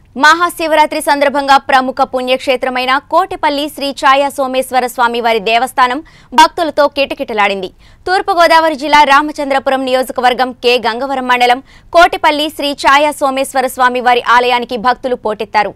మహాశివరాత్రి సందర్భంగా ప్రముఖ పుణ్యక్షేత్రమైన కోటిపల్లి శ్రీ ఛాయా సోమేశ్వర స్వామి వారి దేవస్థానం భక్తులతో కిటకిటలాడింది తూర్పుగోదావరి జిల్లా రామచంద్రపురం నియోజకవర్గం కె గంగవరం మండలం కోటిపల్లి శ్రీ ఛాయా సోమేశ్వర స్వామి వారి ఆలయానికి భక్తులు పోటెత్తారు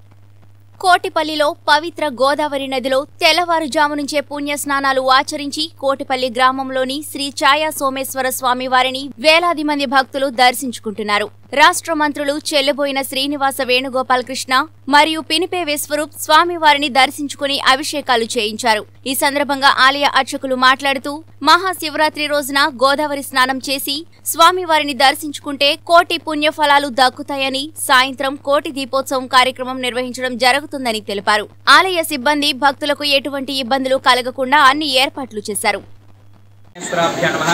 కోటిపల్లిలో పవిత్ర గోదావరి నదిలో తెల్లవారుజాము నుంచే పుణ్య స్నానాలు ఆచరించి కోటిపల్లి గ్రామంలోని శ్రీ ఛాయా సోమేశ్వర స్వామి వారిని వేలాది మంది భక్తులు దర్శించుకుంటున్నారు రాష్ట్ర మంత్రులు చెల్లబోయిన శ్రీనివాస వేణుగోపాలకృష్ణ మరియు పినిపే విశ్వరూప్ స్వామివారిని దర్శించుకుని అభిషేకాలు చేయించారు ఈ సందర్భంగా ఆలయ అర్చకులు మాట్లాడుతూ మహాశివరాత్రి రోజున గోదావరి స్నానం చేసి స్వామివారిని దర్శించుకుంటే కోటి పుణ్య ఫలాలు దక్కుతాయని సాయంత్రం కోటి దీపోత్సవం కార్యక్రమం నిర్వహించడం జరుగుతుందని తెలిపారు ఆలయ సిబ్బంది భక్తులకు ఎటువంటి ఇబ్బందులు కలగకుండా అన్ని ఏర్పాట్లు చేశారు సోమేశ్వరాభ్య నమ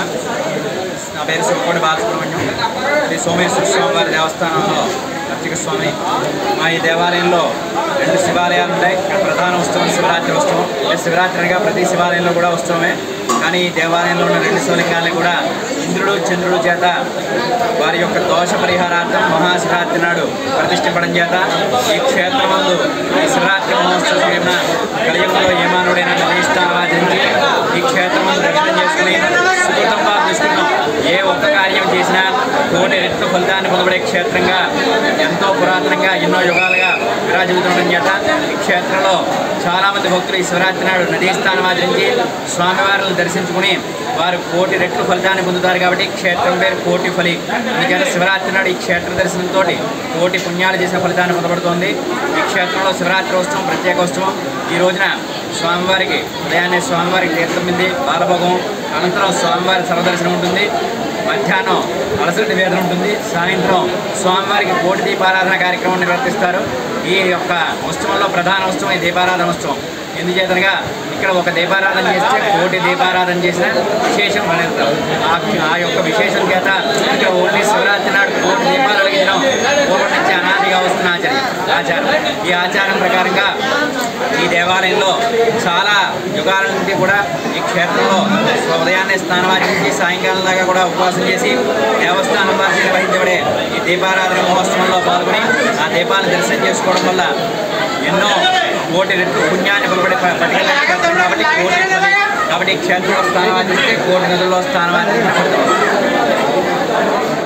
నా పేరు సురకోటి బాలసుబ్రహ్మణ్యం శ్రీ సోమేశ్వర స్వామి వారి దేవస్థానంలో అర్చక స్వామి మా ఈ దేవాలయంలో రెండు శివాలయాలు ఉంటాయి ఇక్కడ ప్రధాన ఉత్సవం శివరాత్రి ఉత్సవం అంటే శివరాత్రి అనగా ప్రతి శివాలయంలో కూడా ఉత్సవమే కానీ ఈ దేవాలయంలో ఉన్న రెండు శివలింగాలను కూడా ఇంద్రుడు చంద్రుడు చేత వారి యొక్క దోష పరిహారార్థం మహాశివరాత్రి నాడు ప్రతిష్ఠింపడం చేత ఈ క్షేత్రమందు ఈ శివరాత్రి మహోత్సవం కలియుగంలో ఏమానుడైన నిర్ణయిస్తావాదించి ఈ క్షేత్రమందు దర్శనం చేసుకుని సుకృతం బాగా తీసుకున్నాం ఏ ఒక్క కార్యం చేసినా కోటి రెట్లు ఫలితాన్ని పొందబడే క్షేత్రంగా ఎంతో పురాతనంగా ఎన్నో యుగాలుగా విరాజిల్లుతుండడం చేత ఈ క్షేత్రంలో చాలామంది భక్తులు ఈ శివరాత్రి నాడు నదీ స్థానం ఆచరించి స్వామివారిని దర్శించుకుని వారు కోటి రెట్లు ఫలితాన్ని పొందుతారు కాబట్టి ఈ క్షేత్రం పేరు కోటి ఫలి అందుకని శివరాత్రి నాడు ఈ క్షేత్ర దర్శనంతో కోటి పుణ్యాలు చేసిన ఫలితాన్ని పొందబడుతోంది ఈ క్షేత్రంలో శివరాత్రి ఉత్సవం ప్రత్యేకోత్సవం ఈ రోజున స్వామివారికి ఉదయాన్నే స్వామివారికి తీర్థం మింది బాలభోగం అనంతరం స్వామివారి సర్వదర్శనం ఉంటుంది మధ్యాహ్నం అలసట నివేదన ఉంటుంది సాయంత్రం స్వామివారికి కోటి దీపారాధన కార్యక్రమం నిర్వర్తిస్తారు ఈ యొక్క ఉత్సవంలో ప్రధాన ఉత్సవం ఈ దీపారాధన ఉత్సవం ఎందుచేతనగా ఇక్కడ ఒక దీపారాధన చేస్తే కోటి దీపారాధన చేసిన విశేషం ఫలితం ఆ ఆ యొక్క విశేషం చేత ఇక్కడ ఓన్లీ శివరాత్రి నాడు కోటి దీపాలు వెలిగించడం పూర్వం నుంచి అనాదిగా వస్తున్న ఆచారం ఆచారం ఈ ఆచారం ప్రకారంగా ఈ దేవాలయంలో చాలా యుగాల నుండి కూడా ఈ క్షేత్రంలో ఉదయాన్నే స్నానమాచరించి సాయంకాలం దాకా కూడా ఉపవాసం చేసి దేవస్థానం వారి నిర్వహించబడే ఈ దీపారాధన మహోత్సవంలో పాల్గొని ఆ దీపాలను దర్శనం చేసుకోవడం వల్ల ఎన్నో కోటి రెట్లు పుణ్యాన్ని పొలబడి పట్టుకెళ్ళే క్షేత్రం కాబట్టి కోటి ఫలి. కాబట్టి ఈ క్షేత్రంలో స్థానం ఆచరిస్తే కోటి నదుల్లో స్థానం ఆచరించబడుతుంది